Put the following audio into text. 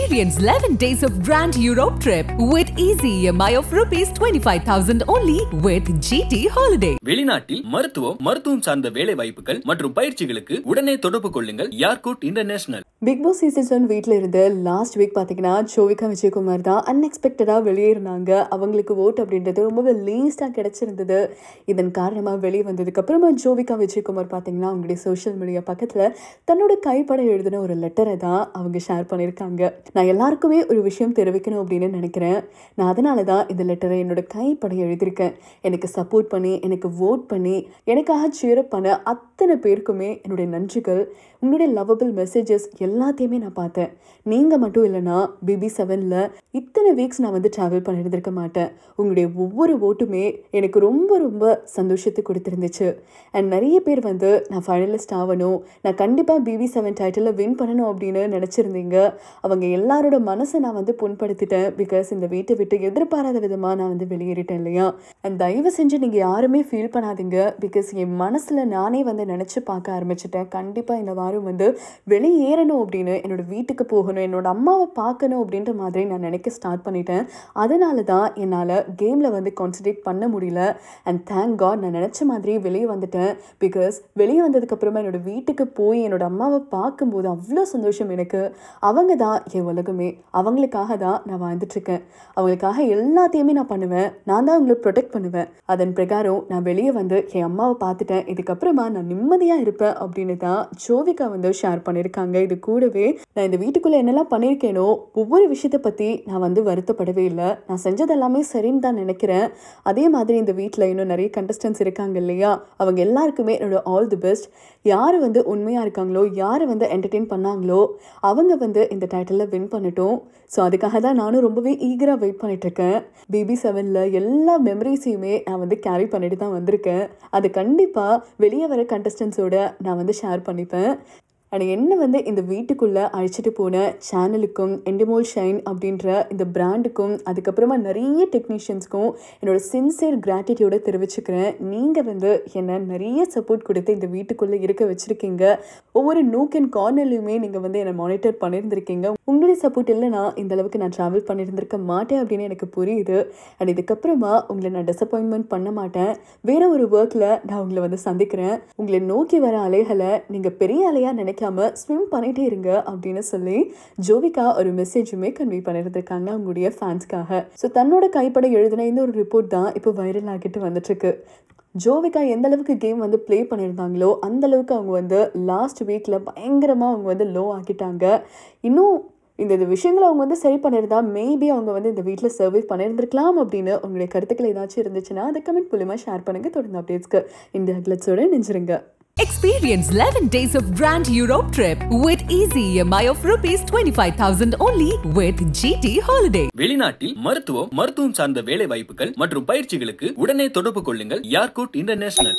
Experience 11 days of Grand Europe trip with easy EMI of rupees 25,000 only with GT Holiday. வெளிநாட்டில் மருத்துவம் மருத்துவம் சார்ந்த வேலை வாய்ப்புகள் மற்றும் பயிற்சிகளுக்கு உடனே தொடர்பு கொள்ளுங்கள் யார்கூட் international Bigg Boss season one வீட்டில் இருந்து லாஸ்ட் வீக் பார்த்தீங்கன்னா ஜோவிகா விஜயகுமார் தான் அன்எக்ஸ்பெக்டடாக வெளியேறினாங்க அவங்களுக்கு ஓட் அப்படின்றது ரொம்பவே லீஸ்டாக கிடச்சிருந்தது இதன் காரணமாக வெளியே வந்ததுக்கப்புறமா ஜோவிகா விஜயகுமார் பார்த்தீங்கன்னா அவங்களுடைய சோஷியல் மீடியா பக்கத்தில் தன்னோட கைப்பட எழுதின ஒரு லெட்டரை தான் அவங்க ஷேர் பண்ணியிருக்காங்க நான் எல்லாருக்குமே ஒரு விஷயம் தெரிவிக்கணும் அப்படின்னு நினைக்கிறேன் நான் அதனால தான் இந்த லெட்டரை என்னோட கைப்பட எழுதியிருக்கேன் எனக்கு சப்போர்ட் பண்ணி எனக்கு ஓட் பண்ணி எனக்காக சேரப் பண்ண அத்தனை பேருக்குமே என்னுடைய நன்றிகள் உங்களுடைய லவபிள் மெசேஜஸ் எல்லாத்தையுமே நான் பார்த்தேன் நீங்கள் மட்டும் இல்லைனா பிபி செவனில் இத்தனை வீக்ஸ் நான் வந்து ட்ராவல் பண்ணியிருந்திருக்க மாட்டேன் உங்களுடைய ஒவ்வொரு ஓட்டுமே எனக்கு ரொம்ப ரொம்ப சந்தோஷத்தை கொடுத்துருந்துச்சு அண்ட் நிறைய பேர் வந்து நான் ஃபைனலிஸ்ட் ஆகணும் நான் கண்டிப்பாக பிபி செவன் டைட்டிலில் வின் பண்ணணும் அப்படின்னு நினச்சிருந்தீங்க அவங்க எல்லாரோட மனசை நான் வந்து புண்படுத்திட்டேன் பிகாஸ் இந்த வீட்டை விட்டு எதிர்பாராத விதமாக நான் வந்து வெளியேறிட்டேன் இல்லையா அண்ட் தயவு செஞ்சு நீங்கள் யாருமே ஃபீல் பண்ணாதீங்க பிகாஸ் என் மனசில் நானே வந்து நினச்சி பார்க்க ஆரம்பிச்சிட்டேன் கண்டிப்பாக இந்த வாரம் வந்து வெளியேறணும் அப்படின்னு என்னோட வீட்டுக்கு போகணும் என்னோட அம்மாவை பார்க்கணும் அப்படின்ற மாதிரி நான் நினைக்க ஸ்டார்ட் பண்ணிட்டேன் அதனால தான் என்னால் கேமில் வந்து கான்சன்ட்ரேட் பண்ண முடியல அண்ட் தேங்க் காட் நான் நினச்ச மாதிரி வெளியே வந்துட்டேன் பிகாஸ் வெளியே வந்ததுக்கப்புறமா என்னோட வீட்டுக்கு போய் என்னோட அம்மாவை பார்க்கும்போது அவ்வளோ சந்தோஷம் எனக்கு அவங்க தான் என் உலகமே அவங்களுக்காக தான் நான் வாழ்ந்துட்டுருக்கேன் அவங்களுக்காக எல்லாத்தையுமே நான் பண்ணுவேன் நான் தான் அவங்களை ப்ரொடெக்ட் பண்ணுவேன் அதன் பிரகாரம் நான் வெளியே வந்து என் அம்மாவை பார்த்துட்டேன் இதுக்கப்புறமா நான் நிம்மதியாக இருப்பேன் அப்படின்னு தான் ஜோவிகா வந்து ஷேர் பண்ணியிருக்காங்க இது கூடவே நான் இந்த வீட்டுக்குள்ளே என்னெல்லாம் பண்ணியிருக்கேனோ ஒவ்வொரு விஷயத்தை பற்றி நான் வந்து வருத்தப்படவே இல்லை நான் செஞ்சது எல்லாமே சரின்னு தான் நினைக்கிறேன் அதே மாதிரி இந்த வீட்டில் இன்னும் நிறைய கண்டஸ்டன்ஸ் இருக்காங்க இல்லையா அவங்க எல்லாருக்குமே என்னோட ஆல் தி பெஸ்ட் யார் வந்து உண்மையாக இருக்காங்களோ யார் வந்து என்டர்டெயின் பண்ணாங்களோ அவங்க வந்து இந்த டைட்டிலில் வின் பண்ணட்டும் ஸோ அதுக்காக தான் நானும் ரொம்பவே ஈகராக வெயிட் பண்ணிட்டுருக்கேன் பிபி செவனில் எல்லா மெமரிஸையுமே நான் வந்து கேரி பண்ணிட்டு தான் வந்திருக்கேன் அது கண்டிப்பாக வெளியே வர கண்டஸ்டன்ஸோட நான் வந்து ஷேர் பண்ணிப்பேன் அண்ட் என்ன வந்து இந்த வீட்டுக்குள்ளே அழைச்சிட்டு போன சேனலுக்கும் எண்டிமோல் ஷைன் அப்படின்ற இந்த பிராண்டுக்கும் அதுக்கப்புறமா நிறைய டெக்னீஷியன்ஸ்க்கும் என்னோட சின்சியர் கிராட்டிடியூட தெரிவிச்சுக்கிறேன் நீங்கள் வந்து என்னை நிறைய சப்போர்ட் கொடுத்து இந்த வீட்டுக்குள்ளே இருக்க வச்சுருக்கீங்க ஒவ்வொரு நூக் அண்ட் கார்னர்லையுமே நீங்கள் வந்து என்னை மானிட்டர் பண்ணியிருந்திருக்கீங்க உங்களுடைய சப்போர்ட் இல்லைனா இந்த அளவுக்கு நான் ட்ராவல் பண்ணியிருந்திருக்க மாட்டேன் அப்படின்னு எனக்கு புரியுது அண்ட் இதுக்கப்புறமா உங்களை நான் டிசப்பாயின்மெண்ட் பண்ண மாட்டேன் வேற ஒரு ஒர்க்கில் நான் உங்களை வந்து சந்திக்கிறேன் உங்களை நோக்கி வர அலைகளை நீங்கள் பெரிய அலையாக நினைக்காம ஸ்விம் பண்ணிகிட்டே இருங்க அப்படின்னு சொல்லி ஜோவிகா ஒரு மெசேஜுமே கன்வே பண்ணியிருந்திருக்காங்க அவங்களுடைய ஃபேன்ஸ்க்காக ஸோ தன்னோட கைப்பட எழுதின இந்த ஒரு ரிப்போர்ட் தான் இப்போ வைரல் ஆகிட்டு வந்துட்டுருக்கு ஜோவிகா எந்த அளவுக்கு கேம் வந்து ப்ளே பண்ணியிருந்தாங்களோ அந்த அளவுக்கு அவங்க வந்து லாஸ்ட் வீக்கில் பயங்கரமாக அவங்க வந்து லோ ஆக்கிட்டாங்க இன்னும் இந்த இந்த விஷயங்களை அவங்க வந்து சரி பண்ணியிருந்தா மேபி அவங்க வந்து இந்த வீட்டில் சர்வை பண்ணியிருந்திருக்கலாம் அப்படின்னு உங்களுடைய கருத்துக்கள் ஏதாச்சும் இருந்துச்சுன்னா அதை கமெண்ட் மூலியமாக ஷேர் பண்ணுங்கள் தொடர்ந்து அப்டேட்ஸ்க்கு இந்த அக்லட்ஸோட நெஞ்சிருங்க Experience 11 days of Grand Europe trip with easy EMI of rupees 25,000 only with GT Holiday. வெளிநாட்டில் மருத்துவம் மருத்துவம் சார்ந்த வேலை வாய்ப்புகள் மற்றும் பயிற்சிகளுக்கு உடனே தொடர்பு கொள்ளுங்கள் யார்கூட் இன்டர்நேஷனல்